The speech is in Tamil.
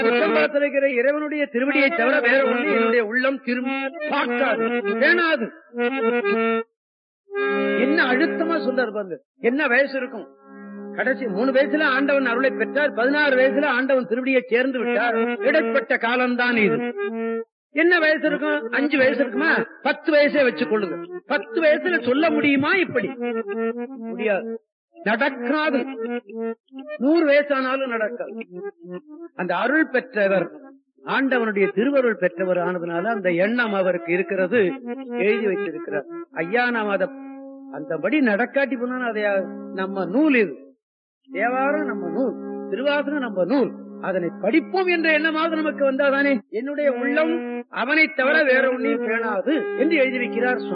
உச்சம்பரத்தில் இருக்கிற இறைவனுடைய திருவடியை தவிர வேற ஒண்ணு என்னுடைய உள்ளம் திரும்பி பார்க்காது வேணாது என்ன அழுத்தமா சொல்றாரு பாருங்க என்ன வயசு இருக்கும் கடைசி மூணு வயசுல ஆண்டவன் அருளை பெற்றார் பதினாறு வயசுல ஆண்டவன் திருவடியை சேர்ந்து விட்டார் இடைப்பட்ட காலம்தான் இது என்ன வயசு இருக்கும் அஞ்சு வயசு இருக்குமா பத்து வயசே வச்சுக் கொள்ளுங்க பத்து வயசுல சொல்ல முடியுமா இப்படி முடியாது நடக்காது நூறு வயசானாலும் நடக்காது அந்த அருள் பெற்றவர் ஆண்டவனுடைய திருவருள் பெற்றவர் ஆனதுனால அந்த எண்ணம் அவருக்கு இருக்கிறது எழுதி வைத்திருக்கிறார் ஐயா நாம் அத அந்தபடி நடக்காட்டி போனா அதை நம்ம நூல் இது தேவாரம் நம்ம நூல் திருவாசகம் நம்ம நூல் அதனை படிப்போம் என்ற எண்ணமாவது நமக்கு வந்தாதானே என்னுடைய உள்ளம் அவனை தவிர வேற ஒன்றையும் பேணாது என்று எழுதி வைக்கிறார் சுவாமி.